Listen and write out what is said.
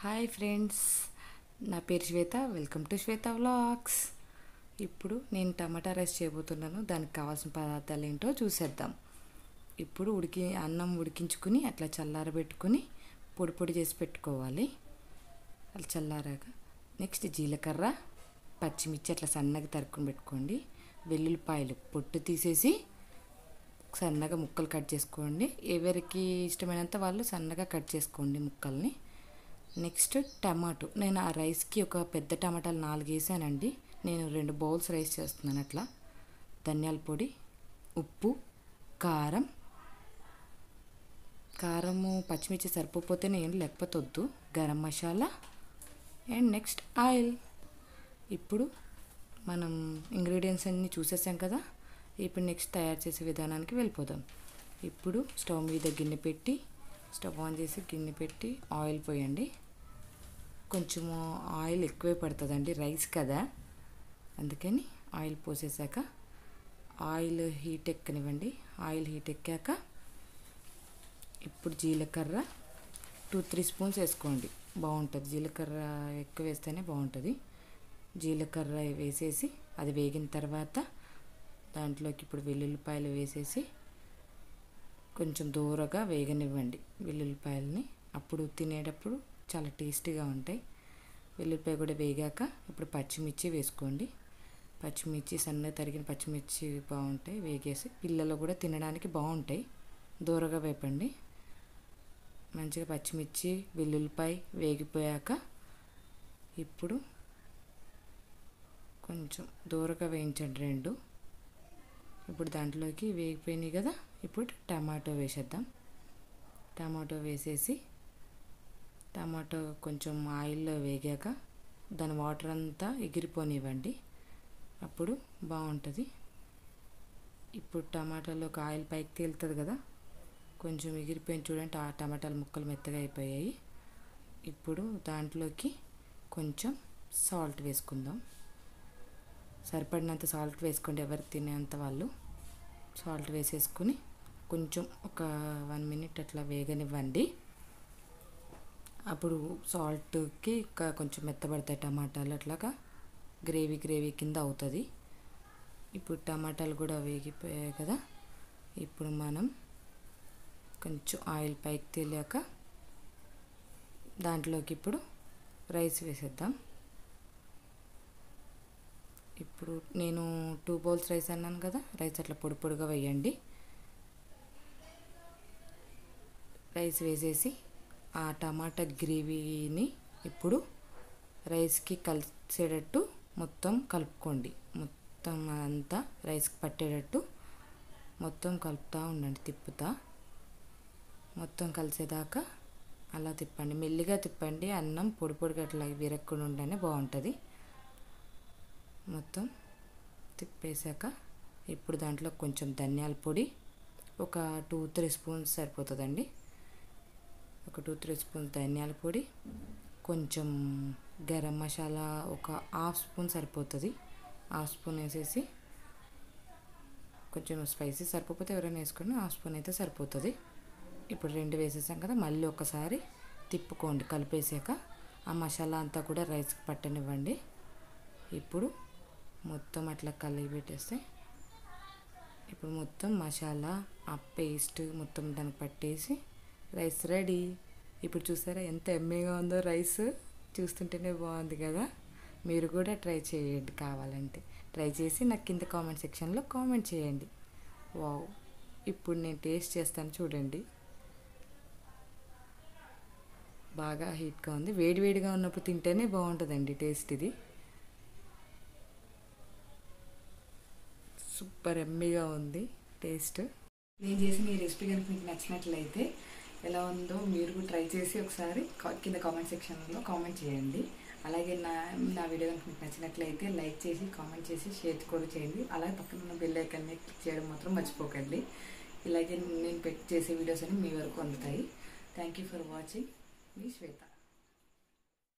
hi friends నా పేరు Swetha welcome to Swetha vlogs ఇప్పుడు నేను టమాటా రైస్ చేయబోతున్నాను దానికి కావాల్సిన పదార్థాలు ఏంటో చూసేద్దాం ఇప్పుడు ఉడికి అన్నం ఉడికించుకుని అట్లా చల్లారబెట్టుకుని పొడి పొడి చేసి పెట్టుకోవాలి అలా చల్లారాక నెక్స్ట్ జీలకర్ర పచ్చిమిర్చి అట్లా సన్నగా తరుక్కుని పెట్టుకోండి వెల్లుల్లిపాయలు పొట్టు తీసేసి సన్నగా ముక్కలు కట్ చేసుకోండి ఎవరికి ఇష్టమైనంత వాళ్ళు సన్నగా కట్ చేసుకోండి ముక్కల్ని నెక్స్ట్ టమాటో నేను ఆ రైస్కి ఒక పెద్ద టమాటాలు నాలుగు వేసానండి నేను రెండు బౌల్స్ రైస్ చేస్తున్నాను అట్లా ధనియాల పొడి ఉప్పు కారం కారము పచ్చిమిర్చి సరిపోతేనే ఏంటి లేకపోతే వద్దు garam masala and next oil ఇప్పుడు మనం ఇంగ్రీడియంట్స్ అన్నీ చూసేసాం కదా ఇప్పుడు నెక్స్ట్ తయారు చేసే విధానానికి వెళ్ళిపోదాం ఇప్పుడు స్టవ్ మీద గిన్నె పెట్టి స్టవ్ ఆన్ చేసి గిన్నె పెట్టి ఆయిల్ పోయండి కొంచెము ఆయిల్ ఎక్కువే పడుతుందండి రైస్ కదా అందుకని ఆయిల్ పోసేసాక ఆయిల్ హీట్ ఎక్కనివ్వండి ఆయిల్ హీట్ ఎక్కాక ఇప్పుడు జీలకర్ర టూ త్రీ స్పూన్స్ వేసుకోండి బాగుంటుంది జీలకర్ర ఎక్కువ వేస్తేనే బాగుంటుంది జీలకర్ర వేసేసి అది వేగిన తర్వాత దాంట్లోకి ఇప్పుడు వెల్లుల్లిపాయలు వేసేసి కొంచెం దూరగా వేగనివ్వండి వెల్లుల్లిపాయలని అప్పుడు తినేటప్పుడు చాలా టేస్టీగా ఉంటాయి వెల్లుల్లిపాయ కూడా వేగాక ఇప్పుడు పచ్చిమిర్చి వేసుకోండి పచ్చిమిర్చి సన్నగా తరిగిన పచ్చిమిర్చి బాగుంటాయి వేగేసి పిల్లలు కూడా తినడానికి బాగుంటాయి దూరగా వేపండి మంచిగా పచ్చిమిర్చి వెల్లుల్లిపాయ వేగిపోయాక ఇప్పుడు కొంచెం దూరగా వేయించండి రెండు ఇప్పుడు దాంట్లోకి వేగిపోయినాయి కదా ఇప్పుడు టమాటో వేసేద్దాం టమాటో వేసేసి టమాటో కొంచెం ఆయిల్లో వేగాక దాని వాటర్ అంతా ఎగిరిపోనివ్వండి అప్పుడు బాగుంటుంది ఇప్పుడు టమాటాలోకి ఆయిల్ పైకి తేలుతుంది కదా కొంచెం ఎగిరిపోయింది చూడండి ఆ టమాటాలు ముక్కలు మెత్తగా అయిపోయాయి ఇప్పుడు దాంట్లోకి కొంచెం సాల్ట్ వేసుకుందాం సరిపడినంత సాల్ట్ వేసుకోండి ఎవరికి తినేంత వాళ్ళు సాల్ట్ వేసేసుకుని కొంచెం ఒక వన్ మినిట్ అట్లా వేగనివ్వండి అప్పుడు సాల్ట్కి కొంచెం మెత్తబడతాయి టమాటాలు అట్లాగా గ్రేవీ గ్రేవీ కింద అవుతుంది ఇప్పుడు టమాటాలు కూడా వేగిపోయాయి కదా ఇప్పుడు మనం కొంచెం ఆయిల్ పైకి తేలాక దాంట్లోకి ఇప్పుడు రైస్ వేసేద్దాం ఇప్పుడు నేను టూ బౌల్స్ రైస్ అన్నాను కదా రైస్ అట్లా పొడి పొడిగా వేయండి రైస్ వేసేసి ఆ టమాటా గ్రేవీని ఇప్పుడు రైస్కి కలిసేటట్టు మొత్తం కలుపుకోండి మొత్తం అంతా రైస్కి పట్టేటట్టు మొత్తం కలుపుతూ ఉండండి తిప్పుతా మొత్తం కలిసేదాకా అలా తిప్పండి మెల్లిగా తిప్పండి అన్నం పొడి పొడిగా అట్లా విరక్కకుండా ఉంటేనే బాగుంటుంది మొత్తం తిప్పేశాక ఇప్పుడు దాంట్లో కొంచెం ధనియాల పొడి ఒక టూ త్రీ స్పూన్స్ సరిపోతుందండి ఒక టూ త్రీ స్పూన్స్ ధనియాల పొడి కొంచెం గరం మసాలా ఒక హాఫ్ స్పూన్ సరిపోతుంది హాఫ్ స్పూన్ వేసేసి కొంచెం స్పైసీ సరిపోతే ఎవరైనా వేసుకొని హాఫ్ స్పూన్ అయితే సరిపోతుంది ఇప్పుడు రెండు వేసేసాం కదా మళ్ళీ ఒకసారి తిప్పుకోండి కలిపేసాక ఆ మసాలా అంతా కూడా రైస్కి పట్టనివ్వండి ఇప్పుడు మొత్తం అట్లా కలిగి పెట్టేస్తే ఇప్పుడు మొత్తం మసాలా ఆ పేస్ట్ మొత్తం దానికి పట్టేసి రైస్ రెడీ ఇప్పుడు చూసారా ఎంత ఎమ్మీగా ఉందో రైస్ చూస్తుంటేనే బాగుంది కదా మీరు కూడా ట్రై చేయండి కావాలంటే ట్రై చేసి నాకు కింద కామెంట్ సెక్షన్లో కామెంట్ చేయండి వావ్ ఇప్పుడు నేను టేస్ట్ చేస్తాను చూడండి బాగా హీట్గా ఉంది వేడి వేడిగా ఉన్నప్పుడు తింటేనే బాగుంటుందండి టేస్ట్ ఇది సూపర్ ఎమ్మీగా ఉంది టేస్ట్ నేను చేసిన ఈ రెసిపీ కనుక మీకు నచ్చినట్లయితే ఎలా ఉందో మీరు కూడా ట్రై చేసి ఒకసారి కింద కామెంట్ సెక్షన్లో కామెంట్ చేయండి అలాగే నా నా వీడియో కనుక మీకు నచ్చినట్లయితే లైక్ చేసి కామెంట్ చేసి షేర్ కూడా చేయండి అలాగే పక్కన ఉన్న బెల్ ఐకాన్ని క్లిక్ చేయడం మాత్రం మర్చిపోకండి ఇలాగే నేను పెట్టి చేసే వీడియోస్ అన్ని మీ వరకు అందుతాయి థ్యాంక్ యూ ఫర్ వాచింగ్ మీ శ్వేత